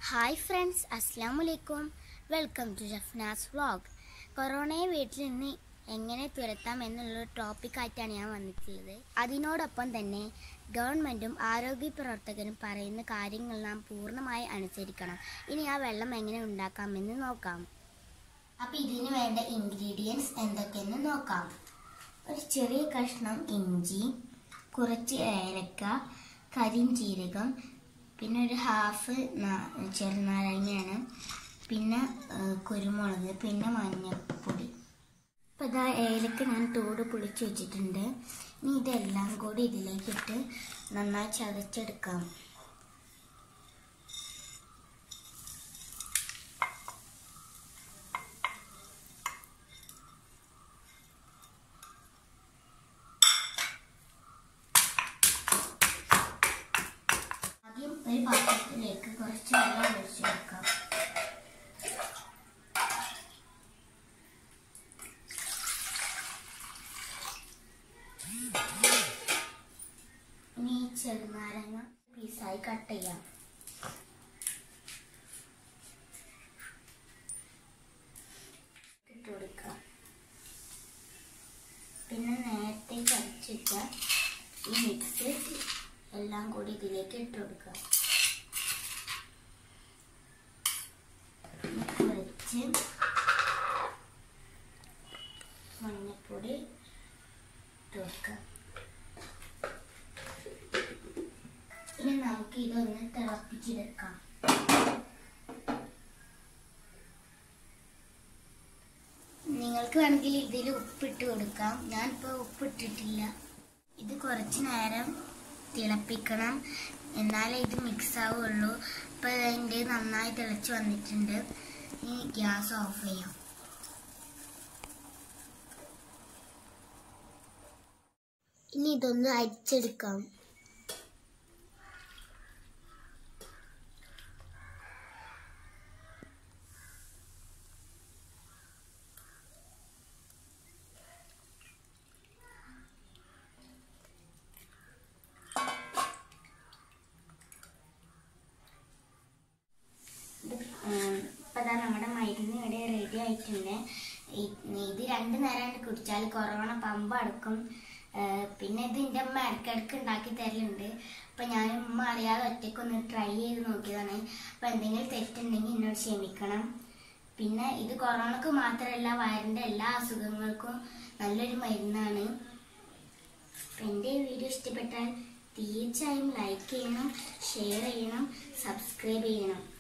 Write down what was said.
hi friends അസ്സാം വലൈക്കും welcome to ജഫ്നാസ് vlog കൊറോണയെ വീട്ടിൽ നിന്ന് എങ്ങനെ തുരത്താം എന്നുള്ളൊരു ടോപ്പിക്കായിട്ടാണ് ഞാൻ വന്നിട്ടുള്ളത് അതിനോടൊപ്പം തന്നെ ഗവൺമെൻറ്റും ആരോഗ്യ പ്രവർത്തകരും പറയുന്ന കാര്യങ്ങൾ നാം പൂർണ്ണമായി അനുസരിക്കണം ഇനി ആ വെള്ളം എങ്ങനെ ഉണ്ടാക്കാമെന്ന് നോക്കാം അപ്പോൾ ഇതിന് വേണ്ട ഇൻഗ്രീഡിയൻസ് എന്തൊക്കെയെന്ന് നോക്കാം ഒരു ചെറിയ കഷ്ണം ഇഞ്ചി കുറച്ച് ഏലക്ക കരിഞ്ചീരകം പിന്നെ ഒരു ഹാഫ് ചെറുനാരങ്ങയാണ് പിന്നെ ആ, കുരുമുളക് പിന്നെ മഞ്ഞൾപ്പൊടി അപ്പോൾ ഇതാ ഏലക്ക ഞാൻ തോട് പൊളിച്ച് വെച്ചിട്ടുണ്ട് ഇനി ഇതെല്ലാം കൂടി ഇതിലേക്കിട്ട് നന്നായി ചതച്ചെടുക്കാം ആദ്യം ഒരു പാത്രത്തിലേക്ക് കുറച്ച് വെള്ളം ഒഴിച്ചു വെക്കാം ഇനി ഈ ചെറുനാരങ്ങ പീസായി കട്ട് ചെയ്യാം ഇട്ട് കൊടുക്കാം പിന്നെ നേരത്തെ ചതച്ചിട്ട ഈ മിക്സ് എല്ലാം കൂടി ഇതിലേക്ക് ഇട്ട് കൊടുക്കുക കുറച്ച് മഞ്ഞപ്പൊടി ഇട്ട് കൊടുക്കുക ഇനി നമുക്ക് ഇതൊന്ന് തിളപ്പിച്ചെടുക്കാം നിങ്ങൾക്ക് വേണമെങ്കിൽ ഇതിൽ ഉപ്പിട്ട് കൊടുക്കാം ഞാനിപ്പോൾ ഉപ്പിട്ടിട്ടില്ല ഇത് കുറച്ച് നേരം തിളപ്പിക്കണം എന്നാലേ ഇത് മിക്സ് ആവുള്ളൂ ഇപ്പം അതിൻ്റെ നന്നായി തിളച്ച് വന്നിട്ടുണ്ട് ഇനി ഗ്യാസ് ഓഫ് ചെയ്യാം ഇനി ഇതൊന്ന് അരിച്ചെടുക്കാം ഇപ്പം ദാ നമ്മുടെ മരുന്ന് ഇവിടെ റെഡി ആയിട്ടുണ്ട് ഇ- ഇത് രണ്ട് നേരം കുടിച്ചാൽ കൊറോണ പമ്പ് അടക്കും ഏഹ് പിന്നെ ഇത് എൻ്റെ അമ്മ ഇടയ്ക്കിടയ്ക്ക് ഉണ്ടാക്കി തരലുണ്ട് അപ്പം ഞാൻ ഉമ്മ അറിയാതെ ഒറ്റയ്ക്കൊന്ന് ട്രൈ ചെയ്ത് നോക്കിയതാണ് അപ്പം എന്തെങ്കിലും തെറ്റുണ്ടെങ്കിൽ എന്നോട് ക്ഷമിക്കണം പിന്നെ ഇത് കൊറോണക്ക് മാത്രമല്ല വയറിൻ്റെ എല്ലാ അസുഖങ്ങൾക്കും നല്ലൊരു മരുന്നാണ് അപ്പം എൻ്റെ ഈ വീഡിയോ ഇഷ്ടപ്പെട്ടാൽ തീർച്ചയായും ലൈക്ക് ചെയ്യണം ഷെയർ ചെയ്യണം സബ്സ്ക്രൈബ് ചെയ്യണം